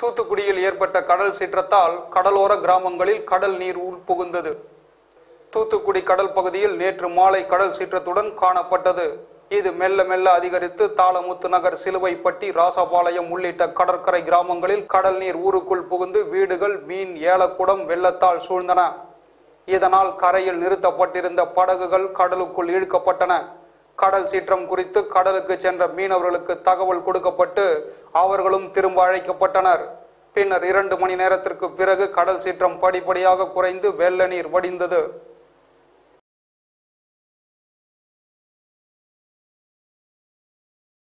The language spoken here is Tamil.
தூத்துக்குடியில் ஏற்பட்ட கடல் சீற்றத்தால் கடலோர கிராமங்களில் கடல் நீர் உட்புகுந்தது தூத்துக்குடி கடல் பகுதியில் நேற்று மாலை கடல் சீற்றத்துடன் காணப்பட்டது இது மெல்ல மெல்ல அதிகரித்து தாளமுத்து நகர் சிலுவைப்பட்டி ராசபாளையம் உள்ளிட்ட கடற்கரை கிராமங்களில் கடல் நீர் ஊருக்குள் புகுந்து வீடுகள் மீன் ஏலக்குடம் வெள்ளத்தால் சூழ்ந்தன இதனால் கரையில் நிறுத்தப்பட்டிருந்த படகுகள் கடலுக்குள் இழுக்கப்பட்டன கடல் சீற்றம் குறித்து கடலுக்கு சென்ற மீனவர்களுக்கு தகவல் கொடுக்கப்பட்டு அவர்களும் திரும்ப அழைக்கப்பட்டனர் பின்னர் இரண்டு மணி நேரத்திற்கு பிறகு கடல் சீற்றம் படிப்படியாக குறைந்து வெள்ள நீர் வடிந்தது